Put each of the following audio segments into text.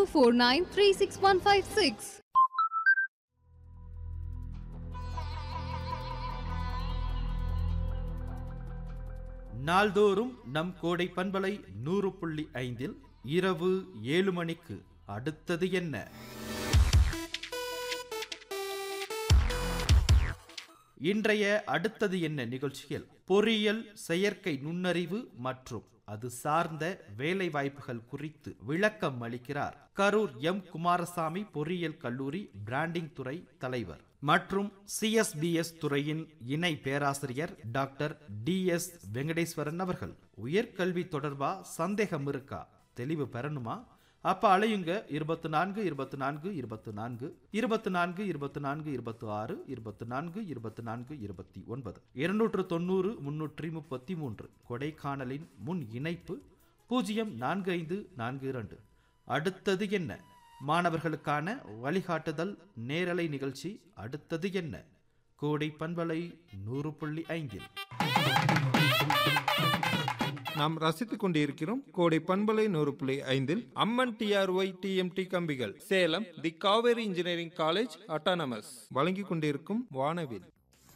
four nine three six one five six. நாள்தோறும் நம் கோடை பண்பலை நூறு புள்ளி ஐந்தில் இரவு ஏழு மணிக்கு அடுத்தது என்ன இன்றைய அடுத்தது என்ன நிகழ்ச்சியில் பொறியியல் செயற்கை நுண்ணறிவு மற்றும் அது சார்ந்த வேலை வாய்ப்புகள் குறித்து விளக்கம் அளிக்கிறார் கரூர் எம் குமாரசாமி பொறியியல் கல்லூரி பிராண்டிங் துறை தலைவர் மற்றும் சிஎஸ்பிஎஸ் துறையின் இணை பேராசிரியர் டாக்டர் டி எஸ் வெங்கடேஸ்வரன் அவர்கள் உயர்கல்வி தொடர்பா சந்தேகம் இருக்கா தெளிவு பெறணுமா அப்ப அலையுங்க இருபத்தி நான்கு இருபத்தி நான்கு இருபத்தி நான்கு இருபத்தி நான்கு இருபத்தி நான்கு இருபத்தி ஆறு இருபத்தி நான்கு இருபத்தி நான்கு இருபத்தி ஒன்பது இருநூற்று தொண்ணூறு முன்னூற்றி முப்பத்தி மூன்று கொடைக்கானலின் முன் இணைப்பு பூஜ்ஜியம் நான்கு ஐந்து நான்கு இரண்டு அடுத்தது என்ன மாணவர்களுக்கான வழிகாட்டுதல் நேரலை நிகழ்ச்சி அடுத்தது என்ன கோடை பண்பலை நூறு புள்ளி ஐந்தில் நாம் ரசித்துக் கொண்டிருக்கிறோம் கோடை பண்பலை நூறு புள்ளி ஐந்தில் அம்மன் டிஆர்ஒய் டிஎம்டி கம்பிகள் Salem the Kaveri engineering college autonomous வழங்கிக் கொண்டிருக்கும் வானவில்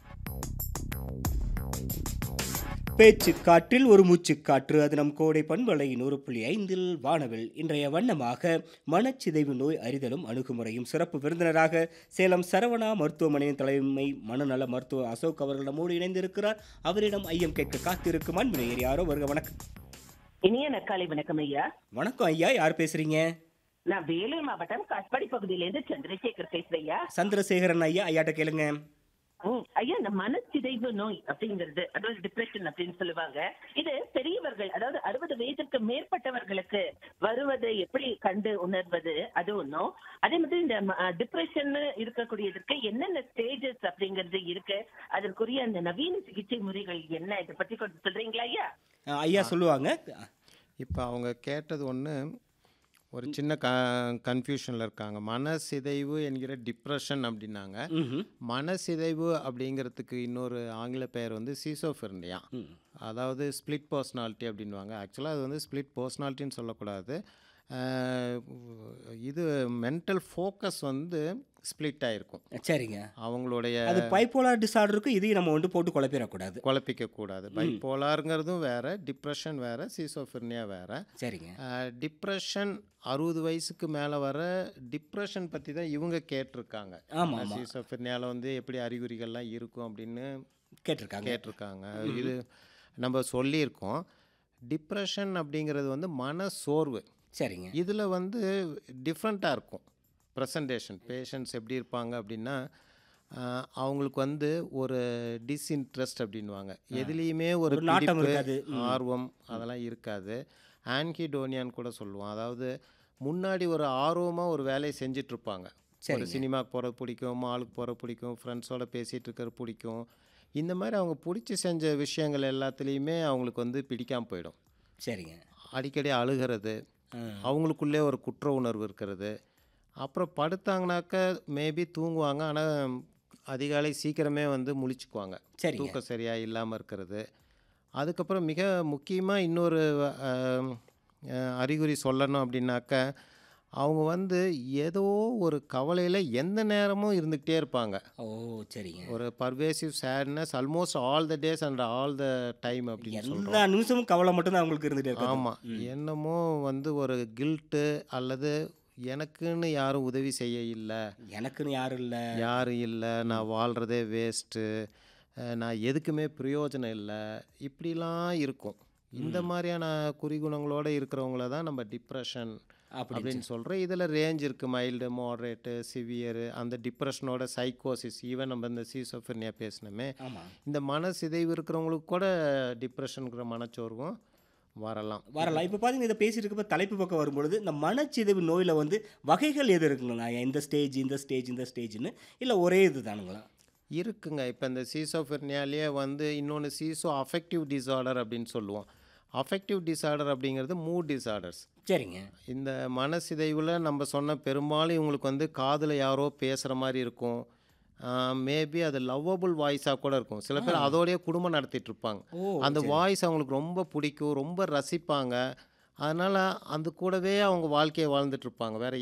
பேச்சு காற்றில் ஒரு மூச்சு காற்று அது நம் கோடை பண்பலை நூறு புள்ளி ஐந்தில் வானவில் இன்றைய வண்ணமாக மனச்சிதைவு நோய் அறிதலும் அணுகுமுறையும் சிறப்பு விருந்தினராக சேலம் சரவணா மருத்துவமனையின் தலைமை மனநல மருத்துவ அசோக் அவர்கள் நம்மோடு இணைந்திருக்கிறார் அவரிடம் ஐயம் கேட்க காத்திருக்கும் அன்பு யாரோ வருக வணக்கம் இனிய நற்காலை வணக்கம் ஐயா வணக்கம் ஐயா யார் பேசுறீங்க நான் வேலூர் மாவட்டம் காட்பாடி பகுதியிலேருந்து சந்திரசேகர் பேசுறேன் ஐயா சந்திரசேகரன் ஐயா ஐயாட்ட கேளுங்க ம், ஐயா இந்த மனச்சிதைவு நோய் அப்படிங்கிறது அதாவது டிப்ரெஷன் அப்படின்னு சொல்லுவாங்க இது பெரியவர்கள் அதாவது அறுபது வயதிற்கு மேற்பட்டவர்களுக்கு வருவதை எப்படி கண்டு உணர்வது அது ஒண்ணும் அதே மாதிரி இந்த டிப்ரெஷன் இருக்கக்கூடியதற்கு என்னென்ன ஸ்டேஜஸ் அப்படிங்கிறது இருக்கு அதற்குரிய அந்த நவீன சிகிச்சை முறைகள் என்ன இதை பத்தி கொஞ்சம் சொல்றீங்களா ஐயா அஹ், ஐயா சொல்லுவாங்க இப்போ அவங்க கேட்டது ஒன்று ஒரு சின்ன க கன்ஃபியூஷனில் இருக்காங்க மனசிதைவு என்கிற டிப்ரெஷன் அப்படின்னாங்க ம்ஹும். மனசிதைவு அப்படிங்கிறதுக்கு இன்னொரு ஆங்கில பெயர் வந்து சீசோஃபெர்னியா அதாவது ஸ்பிளிட் பர்சனாலிட்டி அப்படின்வாங்க ஆக்சுவலாக அது வந்து ஸ்பிளிட் பர்சனாலிட்டின்னு சொல்லக்கூடாது அஹ், இது மென்டல் ஃபோக்கஸ் வந்து ஸ்ப்ளிட் ஆகிருக்கும் சரிங்க அவங்களுடைய அது பைப்போலார் டிசார்டருக்கு இதையும் நம்ம வந்து போட்டு குழப்பிடக்கூடாது குழப்பிக்க கூடாது பைப்போலாருங்கிறதும் வேற டிப்ரெஷன் வேற சீசோஃபெர்னியா வேற சரிங்க டிப்ரெஷன் அறுபது வயசுக்கு மேலே வர டிப்ரெஷன் பற்றி தான் இவங்க கேட்டிருக்காங்க ஆமா, ஆமா. சீசோஃபெர்னியாவில் வந்து எப்படி அறிகுறிகள்லாம் இருக்கும் அப்படின்னு கேட்டிருக்காங்க கேட்டிருக்காங்க இது நம்ம சொல்லியிருக்கோம் டிப்ரெஷன் அப்படிங்கிறது வந்து மன சோர்வு சரிங்க இதில் வந்து டிஃப்ரெண்ட்டாக இருக்கும் ப்ரெசன்டேஷன் பேஷண்ட்ஸ் எப்படி இருப்பாங்க அப்படின்னா ஆஹ், அவங்களுக்கு வந்து ஒரு டிஸ்இன்ட்ரெஸ்ட் அப்படின்வாங்க எதுலேயுமே ஒரு ஒரு நாட்டம் பிடிப்பு, இருக்காது. ம். ஆர்வம் அதெல்லாம் இருக்காது ஆன்கிடோனியான்னு கூட சொல்லுவோம் அதாவது முன்னாடி ஒரு ஆர்வமாக ஒரு வேலையை செஞ்சுட்டு இருப்பாங்க ஒரு சரிங்க. சினிமாக்கு போகிறது பிடிக்கும் மாலுக்கு போகிறது பிடிக்கும் ஃப்ரெண்ட்ஸோட பேசிகிட்டு இருக்கிறது பிடிக்கும் இந்த மாதிரி அவங்க பிடிச்சி செஞ்ச விஷயங்கள் எல்லாத்துலேயுமே அவங்களுக்கு வந்து பிடிக்காமல் போயிடும் சரிங்க அடிக்கடி அழுகிறது அவங்களுக்குள்ளே ஒரு குற்ற உணர்வு இருக்கிறது அப்புறம் படுத்தாங்கனாக்க மேபி தூங்குவாங்க ஆனால் அதிகாலை சீக்கிரமே வந்து முழிச்சுக்குவாங்க சரிங்க. தூக்கம் சரியாக இல்லாமல் இருக்கிறது அதுக்கப்புறம் மிக முக்கியமாக இன்னொரு அஹ், அஹ், அறிகுறி சொல்லணும் அப்படின்னாக்க அவங்க வந்து ஏதோ ஒரு கவலையில் எந்த நேரமும் இருந்துக்கிட்டே இருப்பாங்க ஓ சரிங்க ஒரு pervasive sadness almost all the days and all the time அப்படின்னு சொல்கிறோம் எல்லா நிமிஷமும் கவலை மட்டும் தான் அவங்களுக்கு இருந்துட்டே இருக்கு ஆமாம் என்னமோ வந்து ஒரு கில்ட்டு அல்லது எனக்குன்னு யாரும் உதவி செய்ய இல்லை எனக்குன்னு யாரும் இல்லை யாரும் இல்லை நான் வாழ்கிறதே வேஸ்ட்டு நான் எதுக்குமே பிரயோஜனம் இல்லை இப்படிலாம் இருக்கும் இந்த மாதிரியான குறிகுணங்களோட இருக்கிறவங்கள தான் நம்ம டிப்ரெஷன் அப்படின்னு அப்படின்னு சொல்கிறோம் இதில் ரேஞ்ச் இருக்குது மைல்டு மாட்ரேட்டு சிவியரு அந்த டிப்ரெஷனோட சைக்கோசிஸ் ஈவன் நம்ம இந்த சீசோஃபெர்னியா பேசினோமே ஆமாம் இந்த மனசிதைவு இருக்கிறவங்களுக்கு கூட டிப்ரெஷனுங்கிற மனச்சோர்வும் வரலாம் வரலாம் இப்போ பார்த்தீங்கன்னா இதை பேசிட்டு இருக்கப்ப தலைப்பு பக்கம் வரும்பொழுது இந்த மனச்சிதைவு நோயில் வந்து வகைகள் எது இருக்குங்களா இந்த ஸ்டேஜ் இந்த ஸ்டேஜ் இந்த ஸ்டேஜ்னு இல்லை ஒரே இது தானுங்களா இருக்குங்க இப்போ இந்த சீசோஃபெர்னியாலேயே வந்து இன்னொன்று சீசோ அஃபெக்டிவ் டிசார்டர் அப்படின்னு சொல்லுவோம் அஃபெக்டிவ் டிசார்டர் அப்படிங்கிறது மூட் டிசார்டர்ஸ் சரிங்க இந்த மனசிதைவில் நம்ம சொன்ன பெரும்பாலும் இவங்களுக்கு வந்து காதில் யாரோ பேசுகிற மாதிரி இருக்கும் மேபி அது லவ்வபிள் வாய்ஸாக கூட இருக்கும் சில பேர் அதோடய குடும்பம் நடத்திட்டு இருப்பாங்க ஓ அந்த வாய்ஸ் அவங்களுக்கு ரொம்ப பிடிக்கும் ரொம்ப ரசிப்பாங்க அதனால் அந்த கூடவே அவங்க வாழ்க்கையை வாழ்ந்துட்டு இருப்பாங்க வேற